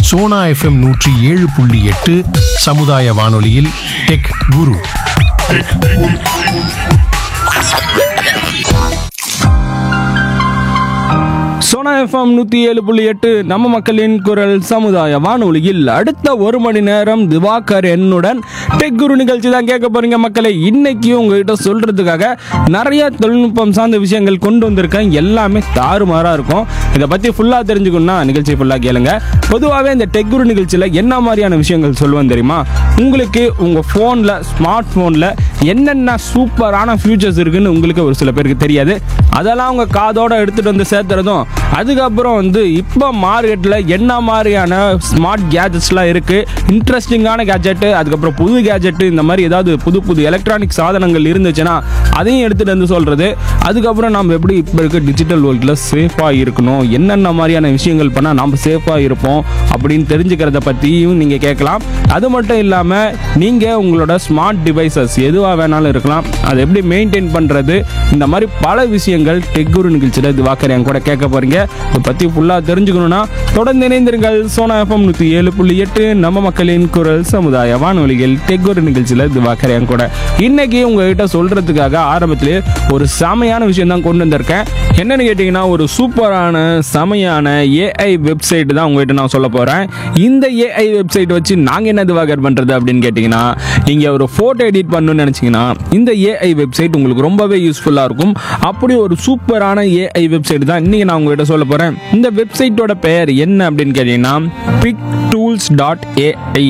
Sona FM நூற்றி ஏழு புள்ளி எட்டு சமுதாய வானொலியில் டெக் குரு சோனா எஃப்எம் நூற்றி ஏழு புள்ளி எட்டு நம்ம மக்களின் குரல் சமுதாய வானொலியில் அடுத்த ஒரு மணி நேரம் திவாகர் என்னுடன் டெக் குரு நிகழ்ச்சி தான் கேட்க போறீங்க மக்களை இன்னைக்கு உங்ககிட்ட சொல்றதுக்காக நிறைய தொழில்நுட்பம் சார்ந்த விஷயங்கள் கொண்டு வந்திருக்கேன் எல்லாமே தாறுமாறா இருக்கும் இதை பத்தி ஃபுல்லா தெரிஞ்சுக்கணும்னா நிகழ்ச்சி ஃபுல்லா கேளுங்க பொதுவாகவே இந்த டெக் குரு நிகழ்ச்சியில் என்ன மாதிரியான விஷயங்கள் சொல்லுவேன் தெரியுமா உங்களுக்கு உங்க ஃபோனில் ஸ்மார்ட் ஃபோனில் என்னென்ன சூப்பரான ஃபியூச்சர்ஸ் இருக்குன்னு உங்களுக்கு ஒரு சில பேருக்கு தெரியாது அதெல்லாம் உங்க காதோட எடுத்துட்டு வந்து சேர்த்துறதும் அதுக்கப்புறம் வந்து இப்போ மார்க்கெட்டில் என்ன மாதிரியான ஸ்மார்ட் கேஜெட்ஸ்லாம் இருக்கு இன்ட்ரெஸ்டிங்கான கேஜெட்டு அதுக்கப்புறம் புது கேஜெட்டு இந்த மாதிரி ஏதாவது புது புது எலக்ட்ரானிக் சாதனங்கள் இருந்துச்சுன்னா அதையும் எடுத்துட்டு வந்து சொல்றது அதுக்கப்புறம் நம்ம எப்படி இப்போ இருக்க டிஜிட்டல் வேர்ல்டில் சேஃபாக இருக்கணும் என்னென்ன மாதிரியான விஷயங்கள் பண்ணால் நம்ம சேஃபாக இருப்போம் அப்படின்னு தெரிஞ்சுக்கிறத பற்றியும் நீங்கள் கேட்கலாம் அது மட்டும் இல்லாமல் நீங்கள் உங்களோட ஸ்மார்ட் டிவைசஸ் எதுவாக வேணாலும் இருக்கலாம் அதை எப்படி மெயின்டைன் பண்ணுறது இந்த மாதிரி பல விஷயங்கள் டெக்குரு நிகழ்ச்சியில் இது வாக்கர் என் கூட கேட்க போகிறீங்க இதை பற்றி ஃபுல்லாக தெரிஞ்சுக்கணும்னா தொடர்ந்து இணைந்திருங்கள் சோனா எஃப்எம் நூற்றி ஏழு புள்ளி எட்டு நம்ம மக்களின் குரல் சமுதாய வானொலிகள் டெக்குரு நிகழ்ச்சியில் இது வாக்கர் என் கூட இன்னைக்கு உங்ககிட்ட சொல்கிறதுக்காக ஆரம்பத்திலே ஒரு செமையான விஷயம் தான் கொண்டு வந்திருக்கேன் என்னன்னு கேட்டிங்கன்னா ஒரு சூப்பரான செமையான ஏஐ வெப்சைட் தான் உங்ககிட்ட நான் சொல்ல போகிறேன் இந்த ஏஐ வெப்சைட் வச்சு நாங்கள் என்ன திவாகர் பண்ணுறது அப்படின்னு கேட்டிங்கன்னா நீங்கள் ஒரு ஃபோட்டோ எடிட் பண்ணணும்னு நினச்சிங்கன்னா இந்த ஏஐ வெப்சைட் உங்களுக்கு ரொம்பவே யூஸ்ஃபுல்லாக இருக்கும் அப்படி ஒரு சூப்பரான ஏஐ வெப்சைட் தான் இன்றைக்கி நான் உங்ககிட்ட சொல்ல போகிறேன் இந்த வெப்சைட்டோட பெயர் என்ன அப்படின்னு கேட்டிங்கன்னா big tools dot AI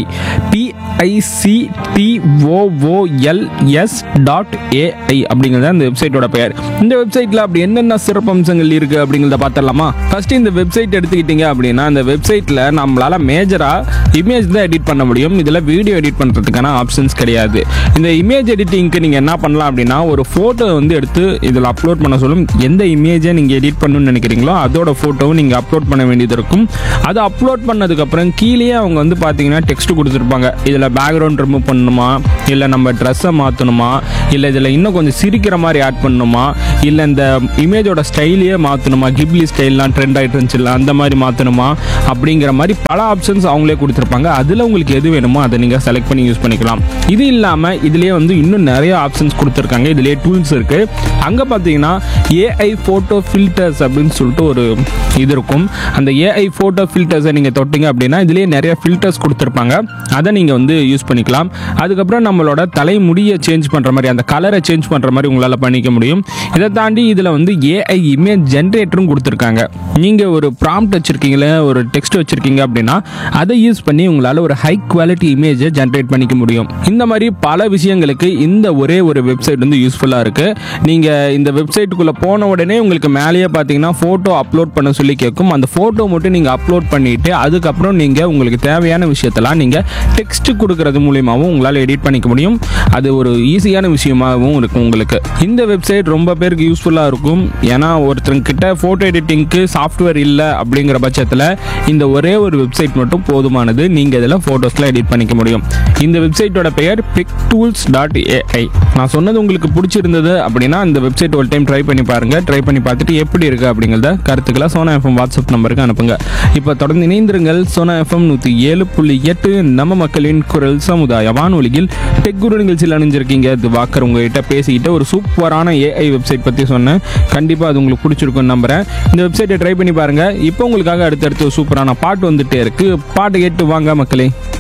பிஐசிடிஓஓஎல்எஸ் dot AI அப்படிங்கிறது அந்த வெப்சைட்டோட பெயர் இந்த வெப்சைட்டில் அப்படி என்னென்ன சிறப்பம்சங்கள் இருக்குது அப்படிங்கிறத பார்த்துடலாமா ஃபஸ்ட்டு இந்த வெப்சைட் எடுத்துக்கிட்டீங்க அப்படின்னா அந்த வெப்சைட்டில் நம்மளால் மேஜராக இமேஜ் தான் எடிட் பண்ண முடியும் இதில் வீடியோ எடிட் பண்ணுறதுக்கான ஆப்ஷன்ஸ் கிடையாது இந்த இமேஜ் எடிட்டிங்க்கு நீங்கள் என்ன பண்ணலாம் அப்படின்னா ஒரு ஃபோட்டோ வந்து எடுத்து இதில் அப்லோட் பண்ண சொல்லும் எந்த இமேஜை நீங்கள் எடிட் பண்ணணும்னு நினைக்கிறீங்களோ அதோட ஃபோட்டோவும் நீங்கள் அப்லோட் பண்ண வேண்டியது இருக்கும் அதை அப்லோட் பண்ணதுக்கப்புறம் கீழேயே அவங்க வந்து பார்த்தீங்கன்னா டெக்ஸ்ட் கொடுத்துருப்பாங்க இதில் பேக்ரவுண்ட் ரிமூவ் பண்ணணுமா இல்லை நம்ம ட்ரெஸ்ஸை மாற்றணுமா இல்லை இதில் இன்னும் கொஞ்சம் சிரிக்கிற மாதிரி ஆட் பண்ணணுமா இல்லை இந்த இமேஜோட ஸ்டைலையே மாற்றணுமா கிப்லி ஸ்டைல்லாம் ட்ரெண்ட் ஆகிட்டு இருந்துச்சுல்ல அந்த மாதிரி மாற்றணுமா அப்படிங்கிற மாதிரி பல ஆப்ஷன்ஸ் அவங்களே கொடுத்துருப்பாங்க அதில் உங்களுக்கு எது வேணுமோ அதை நீங்கள் செலக்ட் பண்ணி யூஸ் பண்ணிக்கலாம் இது இல்லாமல் இதுலேயே வந்து இன்னும் நிறைய ஆப்ஷன்ஸ் கொடுத்துருக்காங்க இதுலேயே டூல்ஸ் இருக்குது அங்கே பார்த்தீங்கன்னா ஏஐ ஃபோட்டோ ஃபில்டர்ஸ் அப்படின்னு சொல்லிட்டு ஒரு இது இருக்கும் அந்த ஏஐ ஃபோட்டோ ஃபில்டர்ஸை நீங்கள் தொட்டிங்க அப்படின்னா இதுலேயே நிறைய ஃபில்டர்ஸ் கொடுத்துருப்பாங்க அதை நீங்கள் வந்து யூஸ் பண்ணிக்கலாம் அதுக்கப்புறம் நம்மளோட தலைமுடியை சேஞ்ச் பண்ணுற மாதிரி அந்த கலரை சேஞ்ச் பண்ணுற மாதிரி உங்களால் பண்ணிக்க முடியும் இதை தாண்டி இதில் வந்து ஏஐ இமேஜ் ஜென்ரேட்டரும் கொடுத்துருக்காங்க நீங்கள் ஒரு ப்ராம்ப்ட் வச்சுருக்கீங்களே ஒரு டெக்ஸ்ட் வச்சுருக்கீங்க அப்படின்னா அதை யூஸ் பண்ணி உங்களால் ஒரு ஹை குவாலிட்டி இமேஜை ஜென்ரேட் பண்ணிக்க முடியும் இந்த மாதிரி பல விஷயங்களுக்கு இந்த ஒரே ஒரு வெப்சைட் வந்து யூஸ்ஃபுல்லாக இருக்குது நீங்கள் இந்த வெப்சைட்டுக்குள்ளே போன உடனே உங்களுக்கு மேலேயே பார்த்தீங்கன்னா ஃபோட்டோ அப்லோட் பண்ண சொல்லி கேட்கும் அந்த ஃபோட்டோ மட்டும் நீங்கள் அப்லோட் பண்ணிவிட்டு அதுக்கப்புறம் நீங்கள் உங்களுக்கு தேவையான விஷயத்தெல்லாம் நீங்கள் டெக்ஸ்ட் கொடுக்கறது மூலியமாகவும் உங்களால் எடிட் பண்ணிக்க முடியும் அது ஒரு ஈஸியான விஷயமாகவும் இருக்கும் உங்களுக்கு இந்த வெப்சைட் ரொம்ப பேருக்கு யூஸ்ஃபுல்லாக இருக்கும் ஏன்னா ஒருத்தங்கிட்ட ஃபோட்டோ எடிட்டிங்க்கு சாஃப்ட்வேர் இல்லை அப்படிங்கிற பட்சத்தில் இந்த ஒரே ஒரு வெப்சைட் மட்டும் போதுமானது நீங்கள் இதில் ஃபோட்டோஸ்லாம் எடிட் பண்ணிக்க முடியும் இந்த வெப்சைட்டோட பெயர் பிக் டூல்ஸ் டாட் ஏஐ நான் சொன்னது உங்களுக்கு பிடிச்சிருந்தது அப்படின்னா இந்த வெப்சைட் ஒரு டைம் ட்ரை பண்ணி பாருங்கள் ட்ரை பண்ணி பார்த்துட்டு எப்படி இருக்குது அப்படிங்கிறத கருத்துக்களை சோனா எஃப்எம் வாட்ஸ்அப் நம்பருக்கு அனுப்புங்க இப்போ தொடர்ந்து இணைந்திருங்கள் சோனா எஃப்எம் நூற்றி ஏழு புள்ளி எட்டு நம்ம மக்களின் குரல் சமுதாய வானொலியில் டெக் குரு நிகழ்ச்சியில் அணிஞ்சிருக்கீங்க இது வாக்கர் உங்ககிட்ட பேசிக்கிட்டு ஒரு சூப்பரான ஏஐ வெப்சைட் பற்றி சொன்னேன் கண்டிப்பாக அது உங்களுக்கு பிடிச்சிருக்கும்னு நம்புறேன் இந்த வெப்சைட்டை ட்ரை பண்ணி பாருங்கள் இப்போ உங்களுக்காக அடுத்தடுத்து ஒரு சூப்பரான பாட்டு வந்துட்டே இருக்கு பாட்டு கேட்டு வாங்க மக்களே